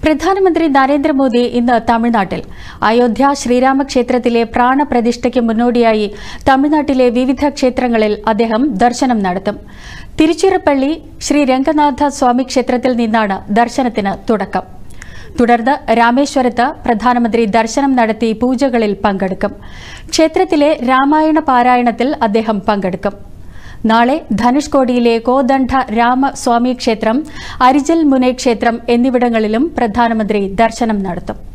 പ്രധാനമന്ത്രി നരേന്ദ്രമോദി ഇന്ന് തമിഴ്നാട്ടിൽ അയോധ്യ ശ്രീരാമക്ഷേത്രത്തിലെ പ്രാണപ്രതിഷ്ഠയ്ക്ക് മുന്നോടിയായി തമിഴ്നാട്ടിലെ വിവിധ ക്ഷേത്രങ്ങളിൽ അദ്ദേഹം ദർശനം നടത്തും തിരുച്ചിറപ്പള്ളി ശ്രീ രംഗനാഥ സ്വാമി ക്ഷേത്രത്തിൽ നിന്നാണ് ദർശനത്തിന് തുടക്കം തുടർന്ന് രാമേശ്വരത്ത് പ്രധാനമന്ത്രി ദർശനം നടത്തി പൂജകളിൽ പങ്കെടുക്കും ക്ഷേത്രത്തിലെ രാമായണ പാരായണത്തിൽ അദ്ദേഹം പങ്കെടുക്കും നാളെ ധനുഷ്കോടിയിലെ കോദണ്ഡ രാമസ്വാമി ക്ഷേത്രം അരിജൽ മുനെ ക്ഷേത്രം എന്നിവിടങ്ങളിലും പ്രധാനമന്ത്രി ദർശനം നടത്തും